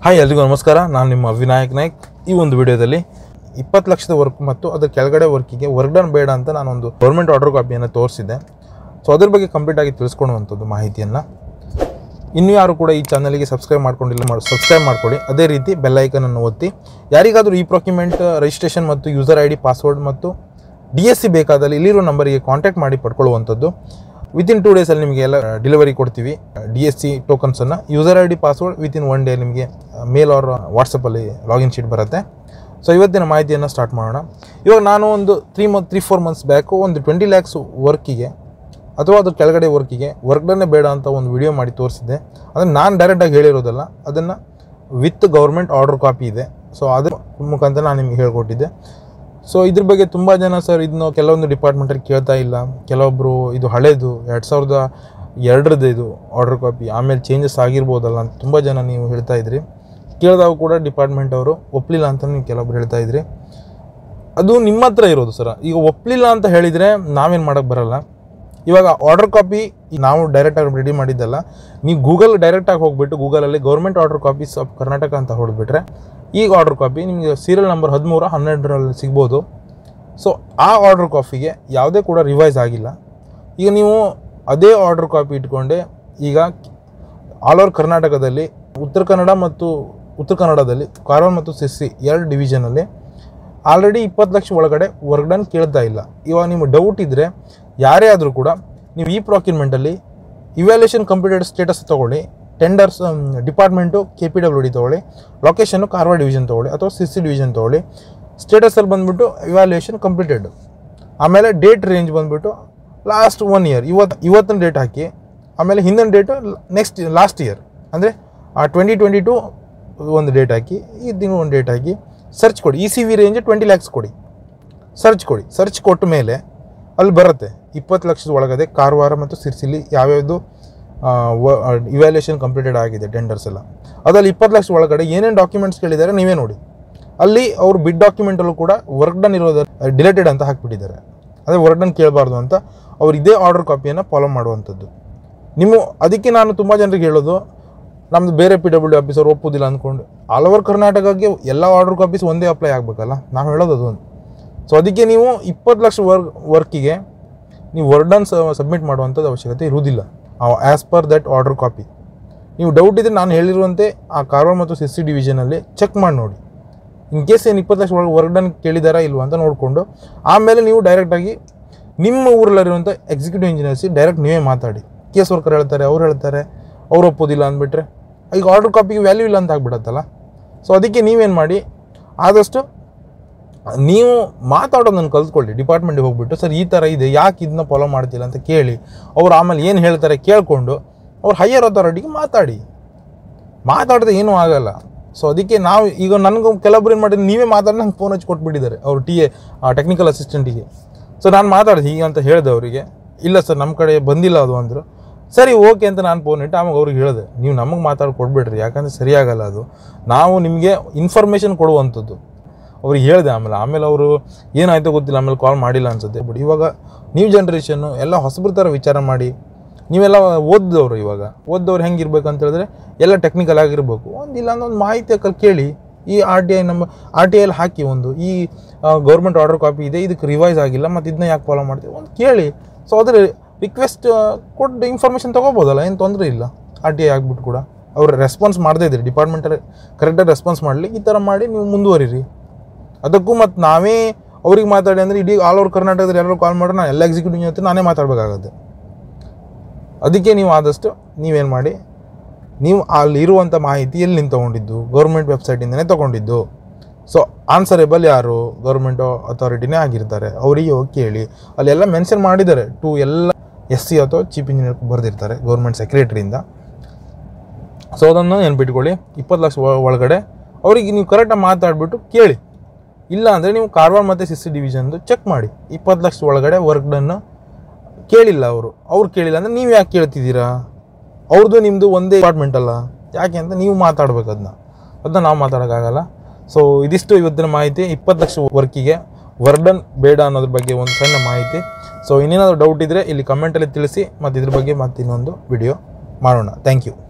hi ಎಲ್ರಿಗೂ ನಮಸ್ಕಾರ ನಾನು ನಿಮ್ಮ ವಿನಾಯಕ್ ನಾಯ್ಕ್ ಈ ಒಂದು ವಿಡಿಯೋದಲ್ಲಿ ಇಪ್ಪತ್ತು ಲಕ್ಷದ ವರ್ಕ್ ಮತ್ತು ಅದರ ಕೆಳಗಡೆ ವರ್ಕಿಗೆ ವರ್ಕ್ ಡನ್ ಬೇಡ ಅಂತ ನಾನೊಂದು ಗೌರ್ಮೆಂಟ್ ಆರ್ಡರ್ ಕಾಪಿಯನ್ನು ತೋರಿಸಿದ್ದೆ ಸೊ ಅದ್ರ ಬಗ್ಗೆ ಕಂಪ್ಲೀಟ್ ಆಗಿ ತಿಳಿಸ್ಕೊಡುವಂಥದ್ದು ಮಾಹಿತಿಯನ್ನು ಇನ್ನೂ ಯಾರು ಕೂಡ ಈ ಚಾನಲ್ಗೆ ಸಬ್ಸ್ಕ್ರೈಬ್ ಮಾಡ್ಕೊಂಡಿಲ್ಲ ಮಾಡಿ ಸಬ್ಸ್ಕ್ರೈಬ್ ಮಾಡ್ಕೊಳ್ಳಿ ಅದೇ ರೀತಿ ಬೆಲ್ಲೈಕನನ್ನು ಒತ್ತಿ ಯಾರಿಗಾದರೂ ಈ ಪ್ರೊಕ್ಯುಮೆಂಟ್ ರಿಜಿಸ್ಟ್ರೇಷನ್ ಮತ್ತು ಯೂಸರ್ ಐ ಡಿ ಪಾಸ್ವರ್ಡ್ ಮತ್ತು ಡಿ ಎಸ್ ಸಿ ಬೇಕಾದಲ್ಲಿ ಇಲ್ಲಿರೋ ನಂಬರಿಗೆ ಕಾಂಟ್ಯಾಕ್ಟ್ ಮಾಡಿ ಪಡ್ಕೊಳ್ಳುವಂಥದ್ದು ವಿತಿನ್ ಟೂ ಡೇಸಲ್ಲಿ ನಿಮಗೆ ಎಲ್ಲ ಡೆಲಿವರಿ ಕೊಡ್ತೀವಿ ಡಿ ಎಸ್ ಸಿ ಟೋಕನ್ಸನ್ನು user I D password within one day ನಿಮಗೆ ಮೇಲ್ ಆರ್ ವಾಟ್ಸಪ್ಪಲ್ಲಿ ಲಾಗಿನ್ ಶೀಟ್ ಬರುತ್ತೆ ಸೊ ಇವತ್ತಿನ ಮಾಹಿತಿಯನ್ನು ಸ್ಟಾರ್ಟ್ ಮಾಡೋಣ ಇವಾಗ ನಾನು ಒಂದು three month three four months back ಒಂದು ಟ್ವೆಂಟಿ ಲ್ಯಾಕ್ಸ್ ವರ್ಕಿಗೆ ಅಥವಾ ಅದ್ರ ಕೆಳಗಡೆ ವರ್ಕಿಗೆ ವರ್ಕ್ಡನ್ನೇ ಬೇಡ ಅಂತ ಒಂದು ವಿಡಿಯೋ ಮಾಡಿ ತೋರಿಸಿದ್ದೆ ಅದನ್ನು ನಾನು ಡೈರೆಕ್ಟಾಗಿ ಹೇಳಿರೋದಲ್ಲ ಅದನ್ನು ವಿತ್ ಗೌರ್ಮೆಂಟ್ ಆರ್ಡರ್ ಕಾಪಿ ಇದೆ ಸೊ ಅದ್ರ ಮುಖಾಂತರ ನಾನು ನಿಮಗೆ ಹೇಳ್ಕೊಟ್ಟಿದ್ದೆ ಸೊ ಇದ್ರ ಬಗ್ಗೆ ತುಂಬ ಜನ ಸರ್ ಇದನ್ನು ಕೆಲವೊಂದು ಡಿಪಾರ್ಟ್ಮೆಂಟಲ್ಲಿ ಕೇಳ್ತಾ ಇಲ್ಲ ಕೆಲವೊಬ್ಬರು ಇದು ಹಳೇದು ಎರಡು ಸಾವಿರದ ಎರಡರದ್ದು ಇದು ಆರ್ಡರ್ ಕಾಪಿ ಆಮೇಲೆ ಚೇಂಜಸ್ ಆಗಿರ್ಬೋದಲ್ಲ ಅಂತ ತುಂಬ ಜನ ನೀವು ಹೇಳ್ತಾ ಇದ್ರಿ ಕೇಳಿದಾಗ ಕೂಡ ಡಿಪಾರ್ಟ್ಮೆಂಟ್ ಅವರು ಒಪ್ಪಲಿಲ್ಲ ಅಂತ ನೀವು ಕೆಲವೊಬ್ರು ಹೇಳ್ತಾ ಇದ್ರಿ ಅದು ನಿಮ್ಮ ಹತ್ರ ಇರೋದು ಸರ್ ಈಗ ಒಪ್ಪಲಿಲ್ಲ ಅಂತ ಹೇಳಿದರೆ ನಾವೇನು ಮಾಡೋಕ್ಕೆ ಬರಲ್ಲ ಇವಾಗ ಆರ್ಡರ್ ಕಾಪಿ ನಾವು ಡೈರೆಕ್ಟಾಗಿ ರೆಡಿ ಮಾಡಿದ್ದಲ್ಲ ನೀವು ಗೂಗಲ್ ಡೈರೆಕ್ಟಾಗಿ ಹೋಗ್ಬಿಟ್ಟು ಗೂಗಲಲ್ಲಿ government order copies of Karnataka ಅಂತ ಹೊಡೆದ್ಬಿಟ್ರೆ ಈಗ ಆರ್ಡರ್ ಕಾಪಿ ನಿಮಗೆ ಸೀರಿಯಲ್ ನಂಬರ್ ಹದಿಮೂರು ಹನ್ನೆರಡರಲ್ಲಿ ಸಿಗ್ಬೋದು ಸೊ ಆ ಆರ್ಡರ್ ಕಾಪಿಗೆ ಯಾವುದೇ ಕೂಡ ರಿವೈಸ್ ಆಗಿಲ್ಲ ಈಗ ನೀವು ಅದೇ ಆರ್ಡರ್ ಕಾಪಿ ಇಟ್ಕೊಂಡೆ ಈಗ ಆಲ್ ಓವರ್ ಕರ್ನಾಟಕದಲ್ಲಿ ಉತ್ತರ ಕನ್ನಡ ಮತ್ತು ಉತ್ತರ ಕನ್ನಡದಲ್ಲಿ ಕಾರವಾರ ಮತ್ತು ಸಿರ್ಸಿ ಎರಡು ಡಿವಿಷನಲ್ಲಿ ಆಲ್ರೆಡಿ ಇಪ್ಪತ್ತು ಲಕ್ಷ ಒಳಗಡೆ ವರ್ಕ್ ಡನ್ ಕೇಳ್ತಾ ಇಲ್ಲ ಇವಾಗ ನಿಮಗೆ ಡೌಟ್ ಇದ್ದರೆ ಯಾರೇ ಆದರೂ ಕೂಡ ನೀವು ಈ ಪ್ರಾಕ್ಯುಮೆಂಟಲ್ಲಿ ಇವ್ಯಾಲ್ಯೂಷನ್ ಕಂಪ್ಯೂಟರ್ ಸ್ಟೇಟಸ್ ತೊಗೊಳ್ಳಿ tenders department K P W D ತೊಗೊಳ್ಳಿ ಲೊಕೇಶನ್ನು ಕಾರವಾರ ಡಿವಿಷನ್ ತೊಗೊಳ್ಳಿ ಅಥವಾ ಸಿರ್ಸಿ ಡಿವಿಷನ್ ತೊಗೊಳ್ಳಿ ಸ್ಟೇಟಸಲ್ಲಿ ಬಂದುಬಿಟ್ಟು ಇವ್ಯಾಲ್ಯೂಯೇಷನ್ ಕಂಪ್ಲೀಟೆಡ್ ಆಮೇಲೆ ಡೇಟ್ ರೇಂಜ್ ಬಂದುಬಿಟ್ಟು ಲಾಸ್ಟ್ ಒನ್ ಇಯರ್ ಇವತ್ತು ಇವತ್ತಿನ ಡೇಟ್ ಹಾಕಿ ಆಮೇಲೆ ಹಿಂದಿನ ಡೇಟು ನೆಕ್ಸ್ಟ್ ಲಾಸ್ಟ್ ಇಯರ್ ಅಂದರೆ ಆ ಟ್ವೆಂಟಿ ಟ್ವೆಂಟಿ ಟು ಒಂದು ಡೇಟ್ ಹಾಕಿ ಈ ದಿನ ಒಂದು ಡೇಟ್ ಹಾಕಿ ಸರ್ಚ್ ಕೊಡಿ E C V range twenty lakhs ಕೊಡಿ ಸರ್ಚ್ ಕೊಡಿ ಸರ್ಚ್ ಕೊಟ್ಟ ಮೇಲೆ ಅಲ್ಲಿ ಬರುತ್ತೆ ಇಪ್ಪತ್ತು ಲಕ್ಷದ ಒಳಗಡೆ ಕಾರವಾರ ಮತ್ತು ಸಿರ್ಸಿಲಿ ಯಾವ್ಯಾವುದು ಇವ್ಯಾಲ್ಯೂಷನ್ ಕಂಪ್ಲೀಟೆಡ್ ಆಗಿದೆ ಟೆಂಡರ್ಸ್ ಎಲ್ಲ ಅದ್ರಲ್ಲಿ ಇಪ್ಪತ್ತು ಲಕ್ಷ ಒಳಗಡೆ ಏನೇನು ಡಾಕ್ಯುಮೆಂಟ್ಸ್ ಕೇಳಿದ್ದಾರೆ ನೀವೇ ನೋಡಿ ಅಲ್ಲಿ ಅವರು ಬಿಡ್ ಡಾಕ್ಯುಮೆಂಟಲ್ಲೂ ಕೂಡ ವರ್ಕ್ ಡನ್ ಇರೋದು ಡಿಲೇಟೆಡ್ ಅಂತ ಹಾಕ್ಬಿಟ್ಟಿದ್ದಾರೆ ಅದೇ ವರ್ಕ್ ಡನ್ ಕೇಳಬಾರ್ದು ಅಂತ ಅವ್ರು ಇದೇ ಆರ್ಡರ್ ಕಾಪಿಯನ್ನು ಫಾಲೋ ಮಾಡುವಂಥದ್ದು ನಿಮ್ಮ ಅದಕ್ಕೆ ನಾನು ತುಂಬ ಜನರಿಗೆ ಹೇಳೋದು ನಮ್ಮದು ಬೇರೆ ಪಿ ಡಬ್ಲ್ಯೂ ಡಿ ಆಫೀಸರ್ ಒಪ್ಪೋದಿಲ್ಲ ಅಂದ್ಕೊಂಡು ಆಲ್ ಓವರ್ ಕರ್ನಾಟಕಕ್ಕೆ ಎಲ್ಲ ಆರ್ಡರ್ ಕಾಪೀಸ್ ಒಂದೇ ಅಪ್ಲೈ ಆಗಬೇಕಲ್ಲ ನಾವು ಹೇಳೋದು ಅದು ಒಂದು ಸೊ ಅದಕ್ಕೆ ನೀವು ಇಪ್ಪತ್ತು ಲಕ್ಷ ವರ್ಕ್ ವರ್ಕಿಗೆ ನೀವು ವರ್ಕ್ ಡನ್ ಸಬ್ಮಿಟ್ ಮಾಡುವಂಥದ್ದು ಅವಶ್ಯಕತೆ ಇರುವುದಿಲ್ಲ as per that order copy ನೀವು ಡೌಟ್ ಇದ್ದರೆ ನಾನು ಹೇಳಿರುವಂತೆ ಆ ಕಾರವಾರ ಮತ್ತು ಸಿರ್ಸಿ ಡಿವಿಷನಲ್ಲಿ ಚೆಕ್ ಮಾಡಿ ನೋಡಿ ಇನ್ ಕೇಸ್ ಏನು ಇಪ್ಪತ್ತು ಲಕ್ಷ ಒಳಗೆ ವರ್ಕ್ ಡನ್ ಕೇಳಿದಾರಾ ಇಲ್ವಾ ಅಂತ ನೋಡಿಕೊಂಡು ಆಮೇಲೆ ನೀವು ಡೈರೆಕ್ಟಾಗಿ ನಿಮ್ಮ ಊರಲ್ಲಿರುವಂಥ ಎಕ್ಸಿಕ್ಯೂಟಿವ್ ಇಂಜಿನಿಯರ್ಸಿ ಡೈರೆಕ್ಟ್ ನೀವೇ ಮಾತಾಡಿ ಕೇಸ್ ವರ್ಕರ್ ಹೇಳ್ತಾರೆ ಅವ್ರು ಹೇಳ್ತಾರೆ ಅವ್ರು ಒಪ್ಪೋದಿಲ್ಲ ಅಂದ್ಬಿಟ್ರೆ ಈಗ ಆರ್ಡರ್ ಕಾಪಿಗೆ ವ್ಯಾಲ್ಯೂ ಇಲ್ಲ ಅಂತ ಆಗ್ಬಿಡತ್ತಲ್ಲ ಸೊ ಅದಕ್ಕೆ ನೀವೇನು ಮಾಡಿ ಆದಷ್ಟು ನೀವು ಮಾತಾಡೋದನ್ನು ಕಲ್ತ್ಕೊಳ್ಳಿ ಡಿಪಾರ್ಟ್ಮೆಂಟಿಗೆ ಹೋಗ್ಬಿಟ್ಟು ಸರ್ ಈ ಥರ ಇದೆ ಯಾಕೆ ಇದನ್ನ ಫಾಲೋ ಮಾಡ್ತಿಲ್ಲ ಅಂತ ಕೇಳಿ ಅವ್ರು ಆಮೇಲೆ ಏನು ಹೇಳ್ತಾರೆ ಕೇಳಿಕೊಂಡು ಅವ್ರು ಹೈಯರ್ ಅಥಾರಿಟಿಗೆ ಮಾತಾಡಿ ಮಾತಾಡಿದ್ರೆ ಏನೂ ಆಗಲ್ಲ ಸೊ ಅದಕ್ಕೆ ನಾವು ಈಗ ನನಗೂ ಕೆಲವೊಬ್ರು ಏನು ಮಾಡಿದ್ರೆ ನೀವೇ ಮಾತಾಡಿ ನಂಗೆ ಫೋನ್ ಹಚ್ಚಿ ಕೊಟ್ಬಿಟ್ಟಿದ್ದಾರೆ ಅವ್ರು ಟಿ ಎ ಟೆಕ್ನಿಕಲ್ ಅಸಿಸ್ಟೆಂಟಿಗೆ ಸೊ ನಾನು ಮಾತಾಡಿದೆ ಹೀಗೆ ಅಂತ ಹೇಳಿದೆ ಅವರಿಗೆ ಇಲ್ಲ ಸರ್ ನಮ್ಮ ಕಡೆ ಬಂದಿಲ್ಲ ಅದು ಅಂದರು ಸರಿ ಓಕೆ ಅಂತ ನಾನು ಫೋನ್ ಇಟ್ಟು ಆಮೇಲೆ ಅವ್ರಿಗೆ ಹೇಳಿದೆ ನೀವು ನಮಗೆ ಮಾತಾಡಿ ಕೊಡ್ಬೇಡ್ರಿ ಯಾಕಂದರೆ ಸರಿಯಾಗಲ್ಲ ಅದು ನಾವು ನಿಮಗೆ ಇನ್ಫಾರ್ಮೇಷನ್ ಕೊಡುವಂಥದ್ದು ಅವ್ರಿಗೆ ಹೇಳಿದೆ ಆಮೇಲೆ ಆಮೇಲೆ ಅವರು ಏನಾಯ್ತೋ ಗೊತ್ತಿಲ್ಲ ಆಮೇಲೆ ಕಾಲ್ ಮಾಡಿಲ್ಲ ಅನ್ಸುತ್ತೆ ಬಟ್ ಇವಾಗ ನ್ಯೂ ಜನ್ರೇಷನ್ನು ಎಲ್ಲ ಹೊಸಬ್ರ ಥರ ವಿಚಾರ ಮಾಡಿ ನೀವೆಲ್ಲ ಓದಿದವರು ಇವಾಗ ಓದ್ದವ್ರು ಹೆಂಗಿರ್ಬೇಕು ಅಂತ ಹೇಳಿದ್ರೆ ಎಲ್ಲ ಟೆಕ್ನಿಕಲ್ ಆಗಿರ್ಬೇಕು ಒಂದು ಇಲ್ಲ ಅಂದ್ರೆ ಒಂದು ಮಾಹಿತಿ ಅಕ್ಕಲ್ಲಿ ಕೇಳಿ ಈ ಆರ್ ಟಿ ಐ ನಮ್ಮ ಆರ್ ಟಿ ಐಲಿ ಹಾಕಿ ಒಂದು ಈ ಗೌರ್ಮೆಂಟ್ ಆರ್ಡರ್ ಕಾಪಿ ಇದೆ ಇದಕ್ಕೆ ರಿವೈಸ್ ಆಗಿಲ್ಲ ಮತ್ತು ಇದನ್ನ ಯಾಕೆ ಫಾಲೋ ಮಾಡ್ತೀವಿ ಒಂದು ಕೇಳಿ ಸೊ ಅದ್ರ ರಿಕ್ವೆಸ್ಟ್ ಕೊಟ್ಟು ಇನ್ಫಾರ್ಮೇಷನ್ ತೊಗೋಬೋದಲ್ಲ ಏನು ತೊಂದರೆ ಇಲ್ಲ ಆರ್ ಟಿ ಐ ಆಗ್ಬಿಟ್ಟು ಕೂಡ ಅವ್ರು ರೆಸ್ಪಾನ್ಸ್ ಮಾಡದೇ ಇದ್ರಿ ಡಿಪಾರ್ಟ್ಮೆಂಟಲ್ಲಿ ಕರೆಕ್ಟಾಗಿ ರೆಸ್ಪಾನ್ಸ್ ಮಾಡಲಿ ಈ ಥರ ಮಾಡಿ ನೀವು ಮುಂದುವರಿರಿ ಅದಕ್ಕೂ ಮತ್ತು ನಾವೇ ಅವ್ರಿಗೆ ಮಾತಾಡಿ ಅಂದರೆ ಇಡೀ ಆಲ್ ಓವರ್ ಕರ್ನಾಟಕದಲ್ಲಿ ಎಲ್ಲರೂ ಕಾಲ್ ಮಾಡಿದ್ರೆ ನಾನು ಎಲ್ಲ ಎಕ್ಸಿಕ್ಯೂಟಿವ್ ಜೊತೆ ನಾನೇ ಮಾತಾಡಬೇಕಾಗತ್ತೆ ಅದಕ್ಕೆ ನೀವು ಆದಷ್ಟು ನೀವೇನು ಮಾಡಿ ನೀವು ಅಲ್ಲಿ ಇರುವಂಥ ಮಾಹಿತಿ ಎಲ್ಲಿ ನಿಂತು ತೊಗೊಂಡಿದ್ದು ಗೌರ್ಮೆಂಟ್ ವೆಬ್ಸೈಟಿಂದನೇ ತೊಗೊಂಡಿದ್ದು ಸೊ ಆನ್ಸರೇಬಲ್ ಯಾರು ಗೌರ್ಮೆಂಟ್ ಅಥಾರಿಟಿನೇ ಆಗಿರ್ತಾರೆ ಅವರಿಗೆ ಹೋಗಿ ಕೇಳಿ ಅಲ್ಲೆಲ್ಲ ಮೆನ್ಷನ್ ಮಾಡಿದ್ದಾರೆ ಟು ಎಲ್ಲ ಎಸ್ ಸಿ ಅಥವಾ ಚೀಫ್ ಇಂಜಿನಿಯರ್ ಬರೆದಿರ್ತಾರೆ ಗೌರ್ಮೆಂಟ್ ಸೆಕ್ರೆಟರಿಯಿಂದ ಸೊ ಅದನ್ನು ನೆನ್ಪಿಟ್ಕೊಳ್ಳಿ ಇಪ್ಪತ್ತು ಲಕ್ಷ ಒ- ಒಳಗಡೆ ಅವರಿಗೆ ನೀವು ಕರೆಕ್ಟಾಗಿ ಮಾತಾಡಿಬಿಟ್ಟು ಕೇಳಿ ಇಲ್ಲ ಅಂದರೆ ನೀವು ಕಾರವಾರ ಮತ್ತು ಸಿಸಿ ಡಿವಿಷನ್ದು ಚೆಕ್ ಮಾಡಿ ಇಪ್ಪತ್ತು ಲಕ್ಷ ಒಳಗಡೆ ವರ್ಕ್ ಡನ್ನು ಕೇಳಿಲ್ಲ ಅವರು ಅವ್ರು ಕೇಳಿಲ್ಲ ಅಂದರೆ ನೀವು ಯಾಕೆ ಕೇಳ್ತಿದ್ದೀರಾ ಅವ್ರದ್ದು ನಿಮ್ಮದು ಒಂದೇ ಡಿಪಾರ್ಟ್ಮೆಂಟ್ ಅಲ್ಲ ಯಾಕೆ ಅಂತ ನೀವು ಮಾತಾಡ್ಬೇಕು ಅದನ್ನ ಅದನ್ನ ನಾವು ಮಾತಾಡೋಕ್ಕಾಗಲ್ಲ ಸೊ ಇದಿಷ್ಟು ಇವತ್ತಿನ ಮಾಹಿತಿ ಇಪ್ಪತ್ತು ಲಕ್ಷ ವರ್ಕಿಗೆ ವರ್ಡನ್ ಬೇಡ ಅನ್ನೋದ್ರ ಬಗ್ಗೆ ಒಂದು ಸಣ್ಣ ಮಾಹಿತಿ ಸೊ ಇನ್ನೇನಾದರೂ ಡೌಟ್ ಇದ್ದರೆ ಇಲ್ಲಿ ಕಮೆಂಟಲ್ಲಿ ತಿಳಿಸಿ ಮತ್ತು ಇದ್ರ ಬಗ್ಗೆ ಮತ್ತೆ ಇನ್ನೊಂದು ವಿಡಿಯೋ ಮಾಡೋಣ ಥ್ಯಾಂಕ್ ಯು